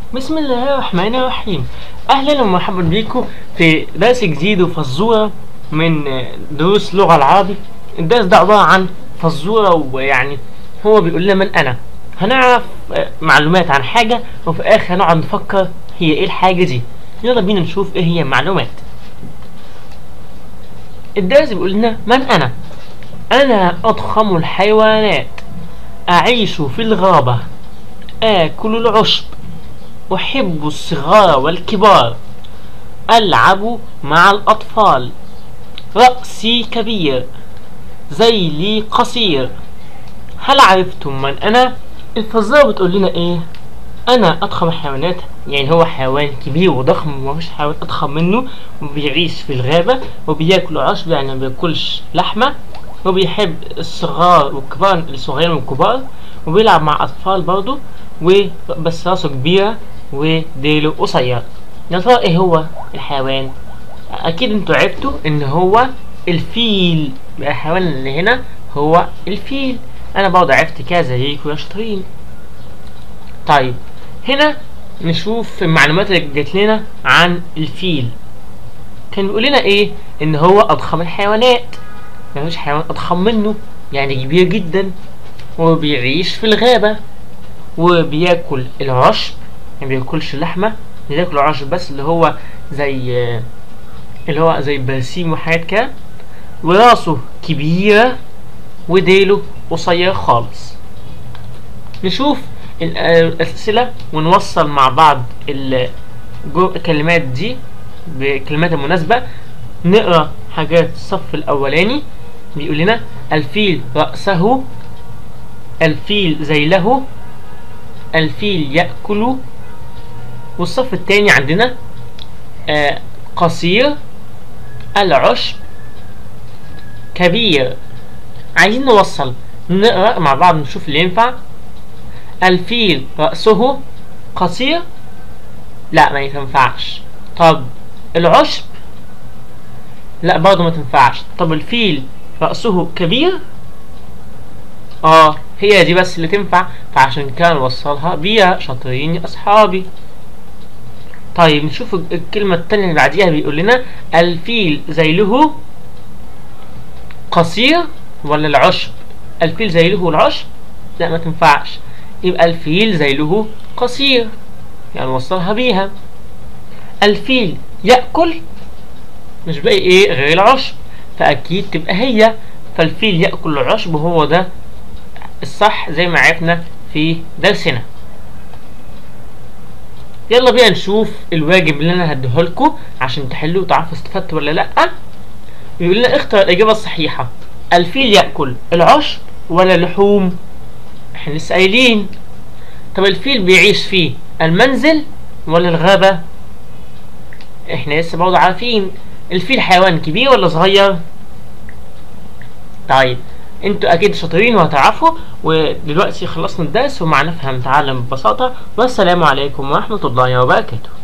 بسم الله الرحمن الرحيم اهلا ومرحبا بيكم في درس جديد وفزوره من دروس لغه العربي الدرس ده عباره عن فزوره ويعني هو بيقول لنا من انا هنعرف معلومات عن حاجه وفي الاخر هنقعد نفكر هي ايه الحاجه دي يلا بينا نشوف ايه هي المعلومات الدرس بيقول لنا من انا انا اضخم الحيوانات اعيش في الغابه آكل العشب أحب الصغار والكبار ألعب مع الأطفال رأسي كبير ذيلي قصير هل عرفتم من أنا؟ الفزارة بتقول لنا إيه؟ أنا أضخم الحيوانات يعني هو حيوان كبير وضخم ومفيش حيوان أضخم منه وبيعيش في الغابة وبياكل عشب يعني ما بياكلش لحمة وبيحب الصغار والكبار الصغيرين والكبار وبيلعب مع أطفال برضه وبس راسه كبيرة وديله قصير يا ترى ايه هو الحيوان اكيد انتوا عرفتوا ان هو الفيل الحيوان اللي هنا هو الفيل انا برضه عرفت كده زيكم يا شاطرين طيب هنا نشوف المعلومات اللي جت لنا عن الفيل كان بيقول لنا ايه ان هو اضخم الحيوانات مفيش حيوان اضخم منه يعني كبير جدا وبيعيش في الغابة وبياكل العشب ما بياكلش اللحمة بياكل العشب بس اللي هو زي اللي هو زي برسيم وحاجات كده وراسه كبيرة وديله قصير خالص نشوف الأسئلة ونوصل مع بعض الكلمات دي بكلمات المناسبة نقرا حاجات الصف الأولاني بيقول لنا الفيل رأسه الفيل ذيله الفيل يأكل والصف الثاني عندنا آه قصير العشب كبير عايزين نوصل نقرأ مع بعض نشوف اللي ينفع الفيل رأسه قصير لا ما ينفعش طب العشب لا برضه ما تنفعش طب الفيل رأسه كبير اه هي دي بس اللي تنفع فعشان كده نوصلها بيها شاطرين يا اصحابي طيب نشوف الكلمة التانية اللي بعديها بيقول لنا الفيل ذيله قصير ولا العشب الفيل ذيله العشب لا ما تنفعش يبقى الفيل ذيله قصير يعني نوصلها بيها الفيل يأكل مش باقي ايه غير العشب فأكيد تبقى هي فالفيل يأكل العشب وهو ده الصح زي ما عرفنا في درسنا يلا بينا نشوف الواجب اللي انا هديهولكوا عشان تحلوا وتعرفوا استفدتوا ولا لا بيقول لنا اختر الاجابه الصحيحه الفيل ياكل العشب ولا لحوم احنا لسه قايلين طب الفيل بيعيش في المنزل ولا الغابه احنا لسه برضه عارفين الفيل حيوان كبير ولا صغير طيب انتوا اكيد شاطرين وهتعرفوا ودلوقتي خلصنا الدرس ومعنا نفهم نتعلم ببساطة والسلام عليكم ورحمة الله وبركاته